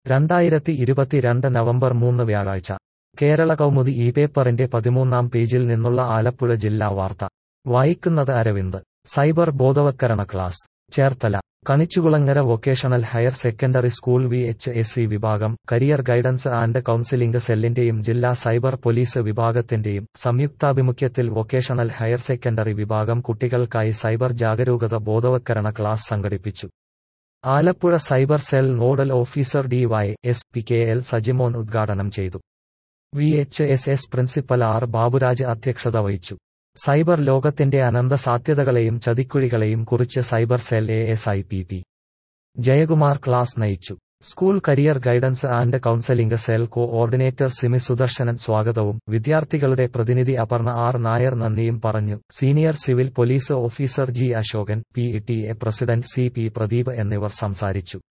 രണ്ടായിരത്തി ഇരുപത്തിരണ്ട് നവംബർ മൂന്ന് വ്യാഴാഴ്ച കേരള കൗമുദി ഈ പേപ്പറിന്റെ പതിമൂന്നാം പേജിൽ നിന്നുള്ള ആലപ്പുഴ ജില്ലാ വാർത്ത വായിക്കുന്നത് അരവിന്ദ് സൈബർ ബോധവത്കരണ class Cherthala Kanichukulangara vocational higher secondary school V H S C വിഭാഗം കരിയർ ഗൈഡൻസ് ആൻഡ് കൌൺസിലിംഗ് സെല്ലിന്റെയും ജില്ലാ സൈബർ പോലീസ് വിഭാഗത്തിന്റെയും സംയുക്താഭിമുഖ്യത്തിൽ വൊക്കേഷണൽ ഹയർ സെക്കൻഡറി വിഭാഗം കുട്ടികൾക്കായി സൈബർ ജാഗരൂകത ബോധവത്കരണ ക്ലാസ് സംഘടിപ്പിച്ചു Alappuzha cyber cell nodal officer D Y S P K L Sajimon ഉദ്ഘാടനം ചെയ്തു V H S S principal R Baburaj അധ്യക്ഷത വഹിച്ചു സൈബർ ലോകത്തിന്റെ അനന്ത സാധ്യതകളെയും ചതിക്കുഴികളെയും കുറിച്ച് cyber cell A S I P P Jayakumar class നയിച്ചു school career guidance and counselling cell coordinator Simi Sudarsanan സ്വാഗതവും വിദ്യാർത്ഥികളുടെ പ്രതിനിധി അപർണ ആർ നായർ നന്ദിയും പറഞ്ഞു senior civil police officer G Ashokan P T A president C P Pradeep എന്നിവർ സംസാരിച്ചു